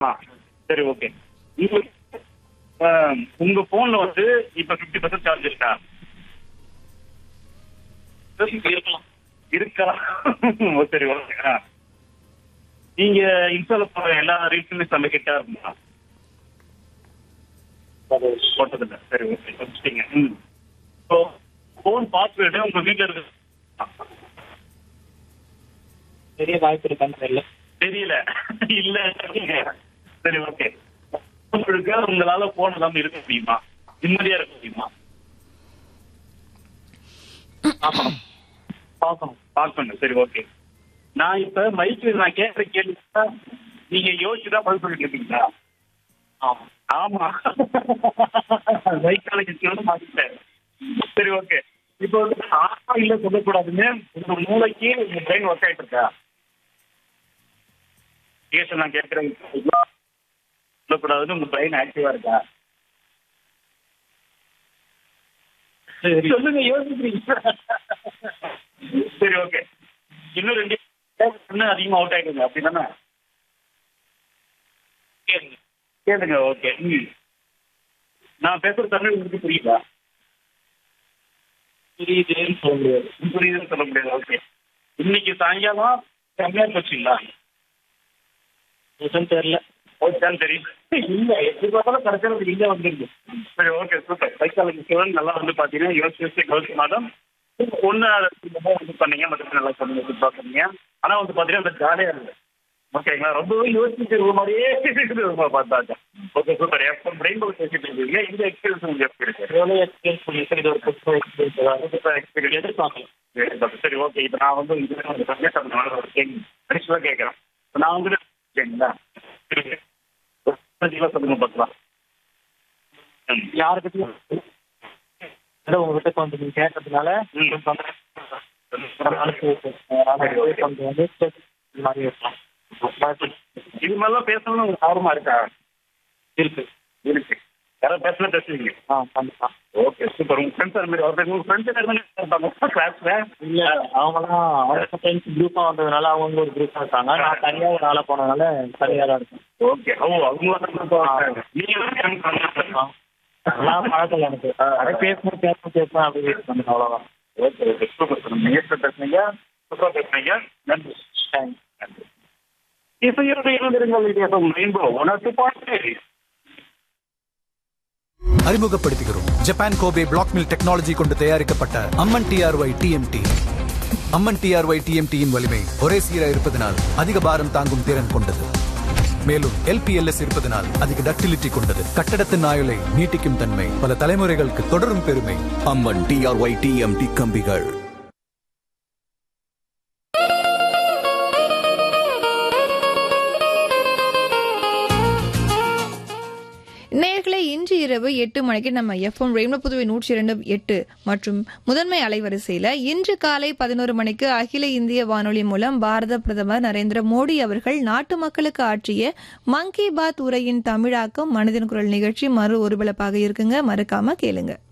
ஆ சரி ஓகே உங்களுக்கு ஆஹ், உங்க போன்ல வந்து இப்ப 50% பர்சன்ட் சார்ஜ் இருக்கா இருக்கலாம் இருக்கலாம் ஓ, சரி ஓகே ஆ. நீங்க இன்ஸ்டால போற எல்லா ரீல்ஸுமே செம்ம ஹிட்டா இருக்குமா போட்டதில்ல சரி ஓகே வச்சுட்டீங்க ம் ஸோ ஃபோன் பாஸ்வேர்டு உங்க வீட்ல இருக்கு பெரிய வாய்ப்பு இருக்கான்னு தெரியல தெரியல இல்ல சரி ஓகே உங்களுக்கு உங்களால போன் இல்லாம இருக்க முடியுமா நிம்மதியா இருக்க முடியுமா பார்க்கணும் பார்க்கணும் பார்க்கணும் சரி ஓகே நான் இப்ப மைக்கு நான் கேட்கிற கேள்வி நீங்க யோசிச்சுதான் பதில் சொல்லிட்டு இருக்கீங்களா ஆமா ஆமா மைக்கால கேட்கணும் மாட்டிட்டேன் சரி ஓகே இப்போ வந்து ஆமா இல்ல சொல்லக்கூடாதுன்னு உங்க மூளைக்கு உங்க பிரெயின் ஒர்க் ஆயிட்டு இருக்கா கேஸ் நான் கேட்கிறேன் சொல்லக்கூடாதுன்னு உங்க பிரெயின் ஆக்டிவா இருக்கா சரி சொல்லுங்க யோசிக்கிறீங்க சரி ஓகே இன்னும் ரெண்டு இன்னும் அதிகமா அவுட் ஆயிடுங்க அப்படிதானே கேளுங்க கேளுங்க ஓகே ம் நான் பேசுற தமிழ் உங்களுக்கு புரியுதா புரியுதுன்னு சொல்ல முடியாது புரியுதுன்னு சொல்ல முடியாது ஓகே இன்னைக்கு சாயங்காலம் கம்மியா போச்சுங்களா எதுவும் தெரியல ஓகேன்னு தெரியும் இல்ல எப்படி பார்த்தாலும் கடைசியில் இங்க வந்துருக்கு சரி ஓகே சூப்பர் சைக்காலஜி ஸ்டூடெண்ட் நல்லா வந்து பாத்தீங்கன்னா யோசிச்சு யோசிச்சு கவனிச்சு மாதம் ஒன்னு வந்து பண்ணீங்க மற்ற நல்லா சொன்னீங்க சூப்பரா சொன்னீங்க ஆனா வந்து பாத்தீங்கன்னா அந்த ஜாலியா இருக்கு ஓகேங்களா ரொம்பவே யோசிச்சு ஒரு மாதிரியே இருக்குது ரொம்ப பார்த்தாச்சா ஓகே சூப்பர் எப்போ பிரெயின் போல் பேசிட்டு இருக்கீங்க இந்த எக்ஸ்பீரியன்ஸ் உங்களுக்கு எப்படி இருக்கு எவ்வளோ எக்ஸ்பீரியன்ஸ் பண்ணியிருக்கேன் இது ஒரு புதுசாக எக்ஸ்பீரியன்ஸ் ஏதாவது சூப்பர் எக்ஸ்பீரியன்ஸ் எதிர்பார்க்கலாம் சரி ஓகே இப்போ நான் வந்து இது ஒரு சந்தேகம் ஒரு கேள்வி அடிச்சுதான் கேட்குறேன் இப்போ நான் வந்து சரிங்களா சரி சொல்லுங்க பார்க்கலாம் ம். யாருக்கிட்டையும் ஏதோ உங்ககிட்ட கொஞ்சம் நீங்க கேட்டதுனால ம். கொஞ்சம் சந்தோஷம். மனசு அதனால கொஞ்சம் வந்து இந்த மாதிரி இருக்கலாம் இது மாதிரிலாம் பேசணும்னு உங்களுக்கு ஆர்வமா இருக்கா இருக்கு இருக்கு யாராவது பேசலாம் பேசுவீங்க ஆ கண்டிப்பா ஓகே சூப்பர் உங்க ஃப்ரெண்ட்ஸ் அந்த மாதிரி ஒருத்தர் உங்க ஃப்ரெண்ட்ஸ் இருப்பாங்க கிளாஸ்ல இல்ல அவங்கலாம் அவங்க ஃப்ரெண்ட்ஸ் குரூப்பா வந்ததுனால அவங்க ஒரு குரூப்பா இருக்காங்க நான் தனியா ஒரு ஆளா போனதுனால தனியா தான் இருக்கேன் ஓகே ஓ அவங்க வந்து நீங்க ஆ. அதெல்லாம் பழக்கம் எனக்கு அப்படியே பேசணும் பேசணும் பேசணும் அப்படி வெயிட் பண்ணுங்க அவ்வளவுதான் ஓகே ஓகே சூப்பர் சூப்பர் நீங்க பேசுனீங்க சூப்பரா பேசுனீங்க நன்றி தேங்க்ஸ் நன்றி இசையோடு இருந்திருங்கள் வித்தியாசம் ரெயின்போ உணர்த்து பாட்டு அறிமுகப்படுத்துகிறோம் Japan Kobe black mill technology கொண்டு தயாரிக்கப்பட்ட Amman TRY TMT Amman TRY டிஎம்டியின் வலிமை ஒரே சீராக இருப்பதனால் அதிக பாரம் தாங்கும் திறன் கொண்டது மேலும் எல்பிஎல்எஸ் இருப்பதனால் அதிக டக்டிலிட்டி கொண்டது கட்டடத்தின் ஆயுளை நீட்டிக்கும் தன்மை பல தலைமுறைகளுக்கு தொடரும் பெருமை அம்மன் டிஆர்ஒய் டிஎம்டி கம்பிகள் நேர்களை இன்று இரவு எட்டு மணிக்கு நம்ம எஃப்எம் ரெயின்போ புதுவை நூற்றி இரண்டு எட்டு மற்றும் முதன்மை அலைவரிசையில இன்று காலை பதினோரு மணிக்கு அகில இந்திய வானொலி மூலம் பாரத பிரதமர் நரேந்திர மோடி அவர்கள் நாட்டு மக்களுக்கு ஆற்றிய மன் கி பாத் உரையின் தமிழாக்கம் மனதின் குரல் நிகழ்ச்சி மறு ஒருபலப்பாக இருக்குங்க மறக்காம கேளுங்க